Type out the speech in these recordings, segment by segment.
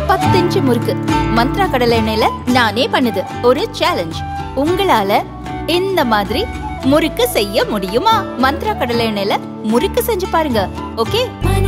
பத்து இன்ச்சு முறுக்கு மந்த்ரா கடலை எண்ணெயில நானே பண்ணுது ஒரு சேலஞ்ச் உங்களால இந்த மாதிரி முறுக்கு செய்ய முடியுமா மந்த்ரா கடலை எண்ணெயில முறுக்கு செஞ்சு பாருங்க ஓகே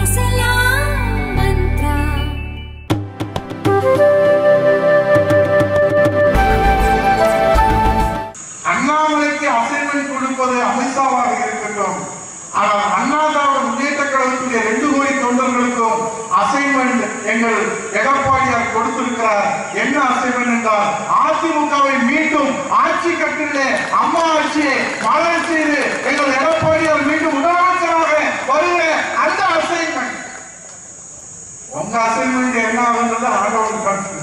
அண்ணாமலைக்கு அசைன்மெண்ட் கொடுப்பது அமித்ஷாவாக இருக்கட்டும் ஆனால் அண்ணா திராவிட முன்னேற்ற கழகத்துடைய ரெண்டு கோடி தொண்டர்களுக்கும் அசைன்மெண்ட் எங்கள் எடப்பாடியார் கொடுத்திருக்கிறார் என்ன அசைன்மெண்ட் என்றால் அதிமுகவை மீண்டும் ஆட்சி கட்டிலே அம்மா ஆட்சியை மலர் செய்து எங்கள் எடப்பாடியார் மீண்டும் முதலமைச்சராக வருகிற அந்த அசைன்மெண்ட் உங்க அசைன்மெண்ட் என்ன ஆகுன்றது ஆண்டவன் கருத்து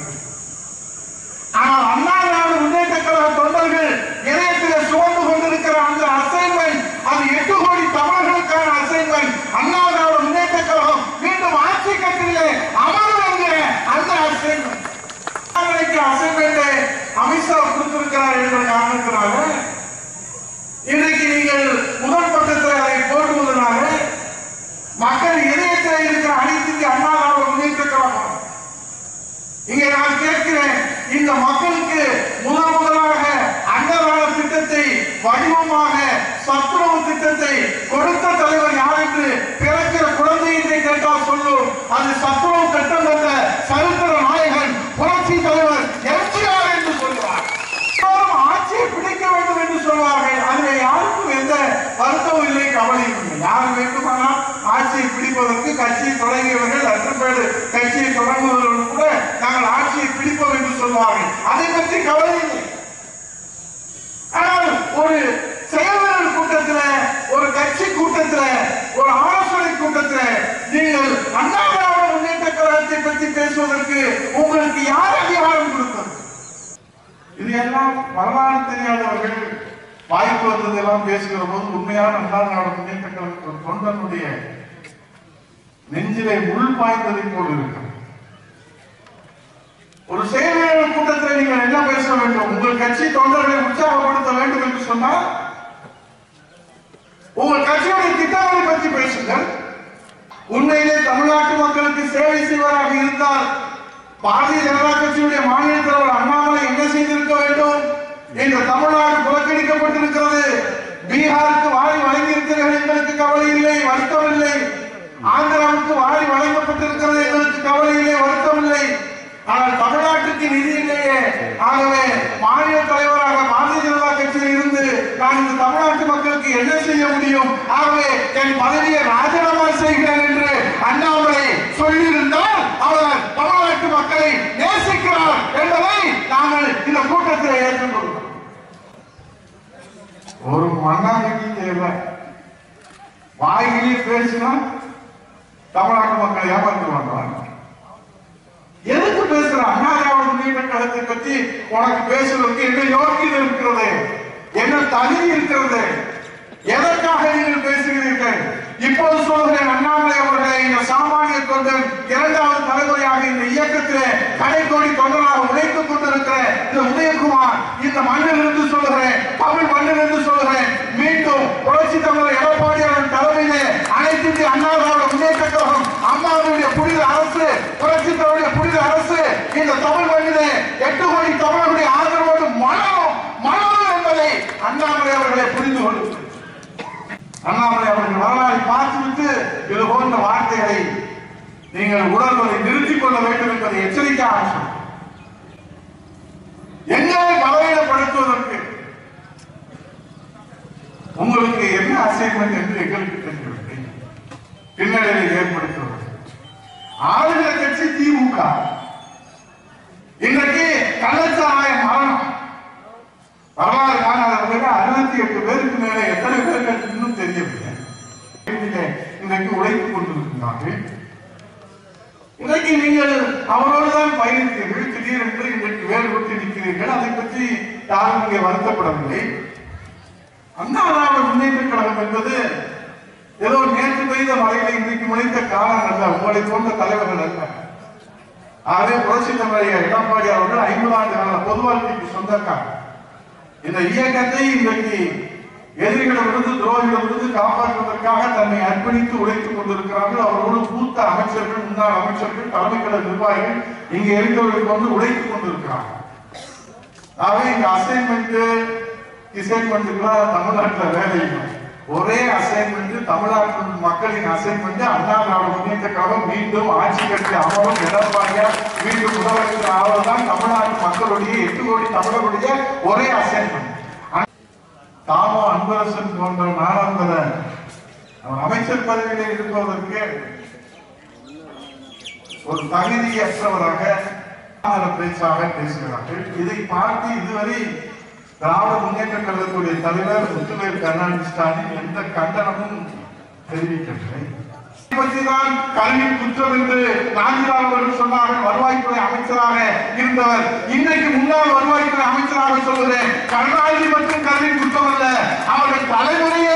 ஆனால் அண்ணா திராவிட முன்னேற்ற கழக தொண்டர்கள் இணையத்தில் சுமந்து கொண்டிருக்கிற அந்த அசைன்மெண்ட் அது எட்டு கோடி தமிழர்களுக்கான அசைன்மெண்ட் அண்ணா திராவிட முன்னேற்ற கழகம் மீண்டும் ஆட்சி கட்டிலே அமரும் என்கிற அந்த அசைன்மெண்ட் அண்ணாமலைக்கு அசைன்மெண்ட் அமித்ஷா கொடுத்திருக்கிறார் என்ற காரணத்தினால இன்றைக்கு நீங்கள் முதல் பக்கத்தில் அதை போடுவதனால மக்கள் இதயத்தில் இருக்கிற அனைத்து இந்திய அண்ணா திராவிட முன்னேற்ற கழகம் இங்கே நான் கேட்கிறேன் இந்த மக்களுக்கு முதல் முதலாக அன்னதான திட்டத்தை வடிவமாக சத்துணவு திட்டத்தை கொடுத்த தலைவர் யார் என்று பிறக்கிற குழந்தையை கேட்டால் சொல்லும் அது சத்துணவு திட்டம் என்ற சரித்திர நாயகன் புரட்சி தலைவர் எம்ஜிஆர் என்று சொல்லுவார் எல்லோரும் ஆட்சியை பிடிக்க வேண்டும் என்று சொல்வார்கள் அதில் யாருக்கும் எந்த வருத்தமும் இல்லை கவலையும் இல்லை யார் வேண்டுமானால் ஆட்சியை பிடிப்பதற்கு கட்சியை தொடங்கியவர்கள் லட்சப்பேடு கட்சியை தொடங்குவதற்கு கூட நாங்கள் ஆட்சியை பிடிப்போம் என்று சொல்வார்கள் அதை பற்றி கவலை இல்லை ஆனால் ஒரு செயல்வீரர் கூட்டத்தில் ஒரு கட்சி கூட்டத்தில் ஒரு ஆலோசனை கூட்டத்தில் நீங்கள் அண்ணா திராவிட முன்னேற்ற கழகத்தை பற்றி பேசுவதற்கு உங்களுக்கு யார் அதிகாரம் கொடுத்தது இது எல்லாம் வரலாறு தெரியாதவர்கள் வாய்ப்பு வந்ததெல்லாம் பேசுகிற போது உண்மையான அண்ணா திராவிட முன்னேற்ற கழக ஒரு தொண்டனுடைய நெஞ்சிலே முள் பாய்ந்ததை போல் இருக்கிறது ஒரு செயல்வீரர் கூட்டத்தில் நீங்கள் என்ன பேச வேண்டும் உங்கள் கட்சி தொண்டர்களை உற்சாகப்படுத்த வேண்டும் என்று சொன்னால் உங்கள் கட்சியுடைய திட்டங்களை பற்றி பேசுங்கள் உண்மையிலே தமிழ்நாட்டு மக்களுக்கு சேவை செய்வராக இருந்தால் பாரதிய ஜனதா கட்சியுடைய மாநில தலைவர் அண்ணாமலை என்ன செய்திருக்க வேண்டும் இந்த தமிழ்நாடு புறக்கணிக்கப்பட்டிருக்கிறது பீகாருக்கு வாரி வழங்கியிருக்கிறீர்கள் எங்களுக்கு கவலை இல்லை வருத்தம் இல்லை ஆந்திராவுக்கு வாரி வழங்கப்பட்டிருக்கிறது எங்களுக்கு கவலை இல்லை வருத்தம் இல்லை ஆனால் தமிழ்நாட்டுக்கு நிதி இல்லையே ஆகவே மாநில தலைவராக பாரதிய ஜனதா கட்சியில் இருந்து நான் இந்த தமிழ்நாட்டு மக்களுக்கு என்ன செய்ய முடியும் ஆகவே என் பதவியை ராஜினாமா செய்கிறேன் என்று அண்ணாமலை சொல்லியிருந்தால் அவர் தமிழ்நாட்டு மக்களை நேசிக்கிறார் என்பதை நாங்கள் இந்த கூட்டத்தில் ஏற்றுக்கொள்கிறோம் ஒரு மண்ணாங்கட்டி தேவை வாயிலே பேசினா தமிழ்நாட்டு மக்களை ஏமாற்றுவாங்க எதுக்கு பேசுற அண்ணா திராவிட முன்னேற்ற கழகத்தை பற்றி உனக்கு பேசுவதற்கு என்ன யோகியதை இருக்கிறது என்ன தகுதி இருக்கிறது எதற்காக நீங்கள் பேசுகிறீர்கள் இப்போது சொல்கிறேன் அண்ணாமலை அவர்களை இந்த சாமானிய தொண்டன் இரண்டாவது தலைமுறையாக இந்த இயக்கத்திலே கடைக்கோடி தொண்டராக உழைத்துக் கொண்டிருக்கிற இந்த உதயகுமார் இந்த மண்ணில் இருந்து சொல்லுகிறேன் தமிழ் மண்ணில் இருந்து சொல்லுகிறேன் மீண்டும் புரட்சி தமிழர் எடப்பாடியாரின் தலைமையிலே அனைத்து இந்திய அண்ணா திராவிட முன்னேற்ற கழகம் அம்மாவுடைய புனித அரசு புரட்சி தமிழுடைய புனித அரசு இந்த தமிழ் மண்ணிலே எட்டு கோடி தமிழர்களுடைய ஆதரவோடு மனம் மனம் என்பதை அண்ணாமலை அவர்களை புரிந்து கொள்ளுங்கள் அண்ணாமலை அவர்கள் வரலாறை பார்த்துவிட்டு இது போன்ற வார்த்தைகளை நீங்கள் உணர்வதை நிறுத்திக் கொள்ள வேண்டும் என்பதை எச்சரிக்கையாக சொல்றேன். எங்களை பலவீனப்படுத்துவதற்கு உங்களுக்கு என்ன அசைன்மெண்ட் என்று எங்களுக்கு தெரியவில்லை பின்னடைவை ஏற்படுத்துவது ஆளுகிற கட்சி திமுக இன்றைக்கு கள்ளச்சாராய மரணம் வரலாறு காணாதவர்கள் அறுபத்தி எட்டு பேருக்கு மேலே எத்தனை பேர்கள் இன்னும் தெரியவில்லை இதிலே இன்றைக்கு உழைத்துக் கொண்டிருக்கிறார்கள் இன்றைக்கு நீங்கள் அவரோடு தான் பயணித்தீர்கள் திடீரென்று இன்றைக்கு வேறுபட்டு நிற்கிறீர்கள் அதை பற்றி யாரும் இங்கே வருத்தப்படவில்லை அண்ணா திராவிட முன்னேற்ற கழகம் என்பது ஏதோ நேற்று பெய்த மழையில இன்றைக்கு முளைத்த காலம் அல்ல உங்களை போன்ற தலைவர்கள் அல்ல ஆகவே புரட்சி தமிழக எடப்பாடி அவர்கள் ஐம்பது ஆண்டு கால பொது வாழ்க்கைக்கு சொந்தக்காரர் இந்த இயக்கத்தை இன்றைக்கு எதிரிகளிலிருந்து துரோகிகளிலிருந்து காப்பாற்றுவதற்காக தன்னை அர்ப்பணித்து உழைத்துக் கொண்டிருக்கிறார்கள் அவரோடு மூத்த அமைச்சர்கள் முன்னாள் அமைச்சர்கள் தலைமை கழக நிர்வாகிகள் இங்க இருக்கிறவர்களுக்கு வந்து உழைத்துக் கொண்டிருக்கிறார்கள் ஆகவே இங்க அசைன்மெண்ட் அசைன்மெண்ட்டுக்குலாம் தமிழ்நாட்டுல வேலை இல்லை ஒரே அசைன்மெண்ட் தமிழ்நாட்டு மக்களின் அசைன்மெண்ட் அண்ணா திராவிட முன்னேற்ற கழகம் மீண்டும் ஆட்சி கட்சி அமரும் எடப்பாடியா மீண்டும் முதலமைச்சர் ஆவதுதான் தமிழ்நாட்டு மக்களுடைய எட்டு கோடி தமிழர்களுடைய ஒரே அசைன்மெண்ட் தாமோ அன்பரசன் போன்ற நாளாந்தர அவர் அமைச்சர் பதவியிலே இருப்பதற்கு ஒரு தகுதியற்றவராக ஆதார பேச்சாக பேசுகிறார்கள் இதை பார்த்து இதுவரை திராவிட முன்னேற்ற கழகத்துடைய தலைவர் முத்துவேல் கருணாநிதி ஸ்டாலின் எந்த கண்டனமும் தெரிவிக்கவில்லை இதை பற்றிதான் கல்வி குற்றம் என்று நாஞ்சிலால் அவர்கள் சொன்னார்கள் வருவாய்த்துறை அமைச்சராக இருந்தவர் இன்னைக்கு முன்னாள் வருவாய்த்துறை அமைச்சராக சொல்கிறேன் கருணாநிதி மற்றும் கல்வி குற்றம் அல்ல அவர்கள் தலைமுறை